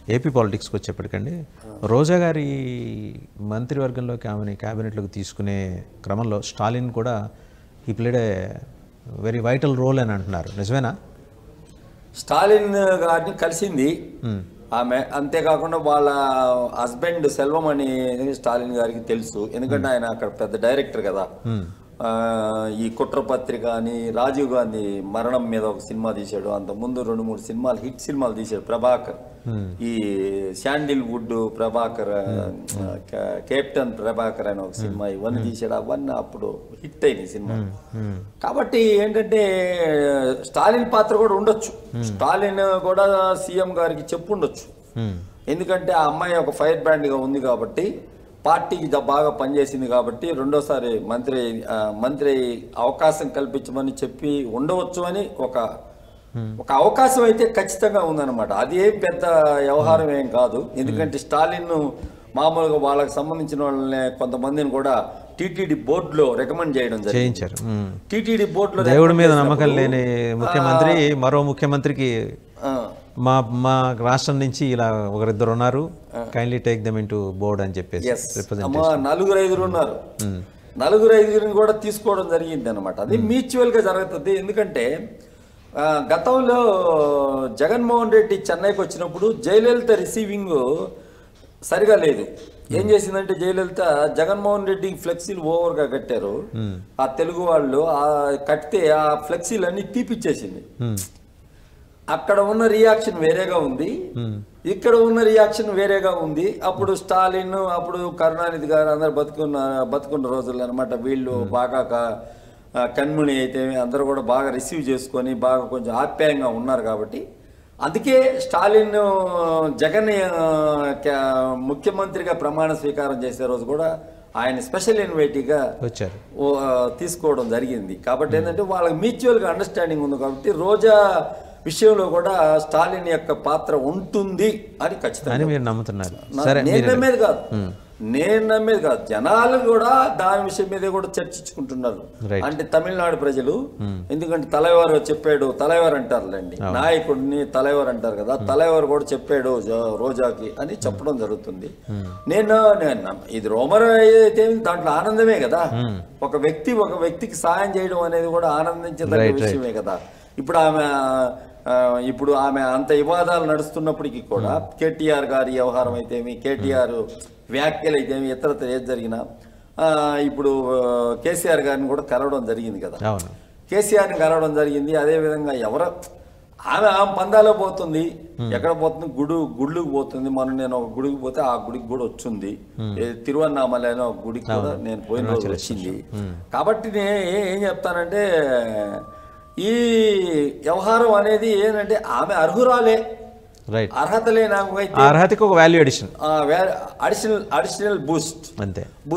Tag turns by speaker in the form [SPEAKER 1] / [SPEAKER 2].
[SPEAKER 1] AP పాలిటిక్స్కి వచ్చేప్పటికండి రోజా గారి మంత్రివర్గంలోకి ఆమెని క్యాబినెట్లోకి తీసుకునే క్రమంలో స్టాలిన్ కూడా ఈ played a very vital role అని అంటున్నారు నిజమేనా
[SPEAKER 2] స్టాలిన్ గారిని కలిసింది ఆమె అంతేకాకుండా వాళ్ళ హస్బెండ్ సెల్వం అని స్టాలిన్ గారికి తెలుసు ఎందుకంటే ఆయన అక్కడ పెద్ద డైరెక్టర్ కదా ఆ, ఈ కుట్ర పత్రిక అని రాజీవ్ గాంధీ మరణం మీద ఒక సినిమా తీశాడు అంత ముందు రెండు మూడు సినిమాలు హిట్ సినిమాలు తీశాడు ప్రభాకర్ ఈ శాండిల్ వుడ్ ప్రభాకర్ ఆ, కే- కెప్టెన్ ప్రభాకర్ అని ఒక సినిమా ఇవన్నీ తీశాడు అవన్నీ అప్పుడు హిట్ అయినాయి సినిమా కాబట్టి ఏంటంటే స్టాలిన్ పాత్ర కూడా ఉండొచ్చు స్టాలిన్ కూడా సీఎం గారికి చెప్పుండొచ్చు ఎందుకంటే ఆ అమ్మాయి ఒక ఫైర్ బ్రాండ్ గా ఉంది కాబట్టి పార్టీకి ద- బాగా పనిచేసింది కాబట్టి రెండోసారి మంత్రి ఆ, మంత్రి అవకాశం కల్పించమని చెప్పి ఉండవచ్చు అని ఒక ఒక అవకాశం అయితే ఖచ్చితంగా ఉందన్నమాట అది ఏం పెద్ద వ్యవహారం ఏం కాదు ఎందుకంటే స్టాలిన్ మామూలుగా వాళ్ళకి సంబంధించిన వాళ్ళని కొంతమందిని కూడా టీటీడీ బోర్డులో రికమెండ్ చేయడం జరిగింది
[SPEAKER 1] చేయించారు మ్మ్.
[SPEAKER 2] టీటీడీ బోర్డులో
[SPEAKER 1] దేవుడి మీద
[SPEAKER 2] recommend
[SPEAKER 1] నమ్మకం
[SPEAKER 2] చేసినప్పుడు,
[SPEAKER 1] లేని ముఖ్యమంత్రి మరో ముఖ్యమంత్రికి
[SPEAKER 2] ఆ,
[SPEAKER 1] మా మా రాష్ట్రం నుంచి ఇలా ఒకరిద్దరు ఉన్నారు kindly take them in to board అని చెప్పేసి
[SPEAKER 2] yes.
[SPEAKER 1] రిప్రజెంట్
[SPEAKER 2] అమ్మా నలుగురు ఐదుగురు ఉన్నారు నలుగురు ఐదుగురిని కూడా తీసుకోవడం జరిగింది అనమాట అది మ్యూచువల్ గా జరుగుతుంది ఎందుకంటే ఆ, గతంలో జగన్మోహన్ రెడ్డి చెన్నైకి వచ్చినప్పుడు జయలలిత రిసీవింగ్ సరిగా లేదు ఏం చేసిందంటే జయలలిత జగన్మోహన్ రెడ్డి ఫ్లెక్సీలు ఓవర్గా కట్టారు ఆ తెలుగు వాళ్ళు ఆ కట్టితే ఆ ఫ్లెక్సీలు అన్ని తీపిచ్చేసింది అక్కడ ఉన్న రియాక్షన్ వేరేగా ఉంది ఇక్కడ ఉన్న రియాక్షన్ వేరేగా ఉంది అప్పుడు స్టాలిన్ అప్పుడు కరుణానిధి గారు అందరు బతుకున్న బతుకున్న రోజులు అనమాట వీళ్ళు బాగా క- ఆ, కన్ముని అయితే అందరూ కూడా బాగా రిసీవ్ చేసుకొని బాగా కొంచెం ఆప్యాయంగా ఉన్నారు కాబట్టి అందుకే స్టాలిన్ జగన్ ఆ, క- ముఖ్యమంత్రిగా ప్రమాణ స్వీకారం చేసే రోజు కూడా ఆయన స్పెషల్ ఇన్వైటీగా
[SPEAKER 1] వచ్చారు
[SPEAKER 2] ఓ, ఆ, తీసుకోవడం జరిగింది కాబట్టి ఏంటంటే వాళ్ళకి మ్యూచువల్గా అండర్స్టాండింగ్ ఉంది కాబట్టి రోజా విషయంలో కూడా స్టాలిన్ యొక్క పాత్ర ఉంటుంది అని ఖచ్చితంగా
[SPEAKER 1] అని మీరు నమ్ముతున్నారు
[SPEAKER 2] నా-
[SPEAKER 1] సరే
[SPEAKER 2] నేను
[SPEAKER 1] మీరు
[SPEAKER 2] నమ్మేది కాదు నేను నమ్మేది కాదు జనాలు కూడా దాని విషయం మీద కూడా చర్చించుకుంటున్నారు
[SPEAKER 1] Right.
[SPEAKER 2] అంటే తమిళనాడు ప్రజలు ఎందుకంటే తలైవారు చెప్పాడు తలైవారు అంటారులేండి నాయకుడిని తలైవారు అంటారు కదా తలైవారు కూడా చెప్పాడు జ- రోజాకి అని చెప్పడం జరుగుతుంది నేను నేను నమ్మ- ఇది రోమర్ అయితే దాంట్లో ఆనందమే కదా ఒక వ్యక్తి ఒక వ్యక్తికి సాయం చేయడం అనేది కూడా ఆనందించదగ్గ
[SPEAKER 1] Right, right.
[SPEAKER 2] విషయమే కదా ఇప్పుడు ఆమె ఆ, ఇప్పుడు ఆమె అంత వివాదాలు నడుస్తున్నప్పటికీ కూడా కేటీఆర్ గారి వ్యవహారం అయితేమి కేటీఆర్ వ్యాఖ్యలు అయితేమి ఇతరత్ర ఏది జరిగినా ఆ, ఇప్పుడు ఆ, కేసీఆర్ గారిని కూడా కలవడం జరిగింది కదా
[SPEAKER 1] అవును
[SPEAKER 2] కేసీఆర్ని కలవడం జరిగింది అదే విధంగా ఎవరు ఆమె ఆమె పందాలో పోతుంది ఎక్కడ పోతుంది గుడు గుళ్ళుకి పోతుంది మనం నేను ఒక గుడికి పోతే ఆ గుడికి కూడా వచ్చింది ఏ తిరువన్నామలై అనే ఒక గుడికి కూడా నేను పోయిన రోజు వచ్చింది కాబట్టి నేను ఏ- ఏం చెప్తానంటే ఈ వ్యవహారం అనేది ఏంటంటే ఆమె అర్హురాలే
[SPEAKER 1] రైట్
[SPEAKER 2] అర్హత లేని ఆమె
[SPEAKER 1] ఆ అర్హతకి ఒక value edition
[SPEAKER 2] additional additional boost
[SPEAKER 1] అంతే